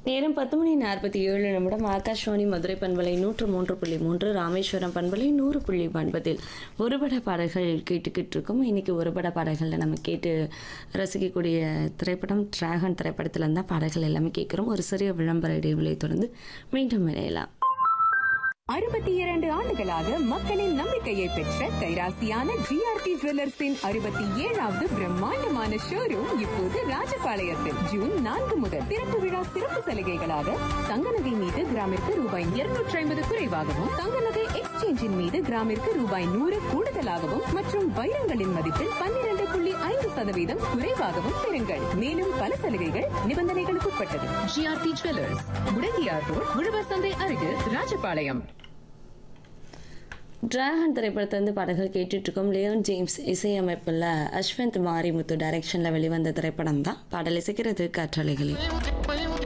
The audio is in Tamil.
நேரம் பத்து மணி நாற்பத்தி ஏழு நிமிடம் ஆகாஷ்வாணி மதுரை பண்பலை நூற்று மூன்று புள்ளி மூன்று ராமேஸ்வரம் பண்பலை நூறு புள்ளி ஒன்பதில் ஒருபட பாடல்கள் கேட்டுக்கிட்டு இருக்கோம் இன்னைக்கு ஒருபட பாடல்களில் நம்ம கேட்டு ரசிக்கக்கூடிய திரைப்படம் டிராகன் திரைப்படத்துல இருந்தால் பாடல்கள் எல்லாமே கேட்குறோம் ஒரு சிறிய விளம்பர இடைவெளியை தொடர்ந்து மீண்டும் இணையலாம் அறுபத்தி இரண்டு ஆண்டுகளாக மக்களின் நம்பிக்கையை பெற்ற கைராசியான ஜிஆர்டி ஜுவல்லர்ஸின் அறுபத்தி ஏழாவது பிரம்மாண்டமான ஷோரூம் இப்போது ராஜபாளையத்தில் ஜூன் நான்கு முதல் திறப்பு விழா சிறப்பு சலுகைகளாக தங்க நகை மீது கிராமிற்கு ரூபாய் இருநூற்றி ஐம்பது குறைவாகவும் தங்க நகை எக்ஸ்சேஞ்சின் மீது கிராமிற்கு ரூபாய் நூறு கூடுதலாகவும் மற்றும் வைரங்களின் மதிப்பில் பன்னிரண்டு புள்ளி ஐந்து சதவீதம் குறைவாகவும் பெறுங்கள் மேலும் பல சலுகைகள் நிபந்தனைகளுக்கு உட்பட்டது ஜிஆர்டி ஜுவல்லர்ஸ் முடங்கியார் ரோட் உழவர் சந்தை அருகில் ராஜபாளையம் டிராகன் திரைப்படத்திலிருந்து பாடல்கள் கேட்டுட்டு இருக்கோம் லியோன் ஜேம்ஸ் இசையமைப்பில் அஸ்வந்த் மாரிமுத்து டைரக்ஷனில் வெளிவந்த திரைப்படம் தான் பாடல் இசைக்கிறது காற்றலைகளில்